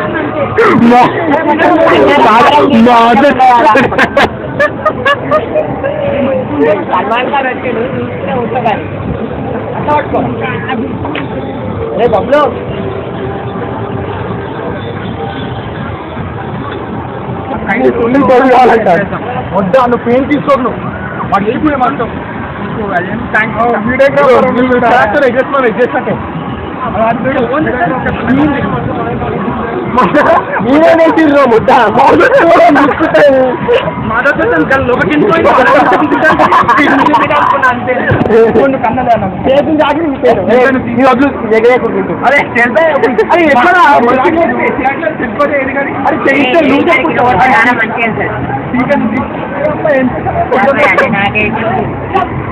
సల్మాన్ ఖాన్ వచ్చాడు చూస్తే ఉంటుందని అట్లా పట్టుకో రే బబ్లు వద్దా నువ్వు పెయిన్ తీసుకోడు వాడు వెళ్ళిపోయే మాత్రం వీడియోగ్రాఫర్ ఎగ్గేస్తున్నారు ఎగ్గేసినట్టే మీరేనే తీరు ముద్ద అరే ఎట్లా అరే చేయిస్తే నువ్వు చెప్పుకుంటావా మంచిగా సార్ ఠీక్ है నాకే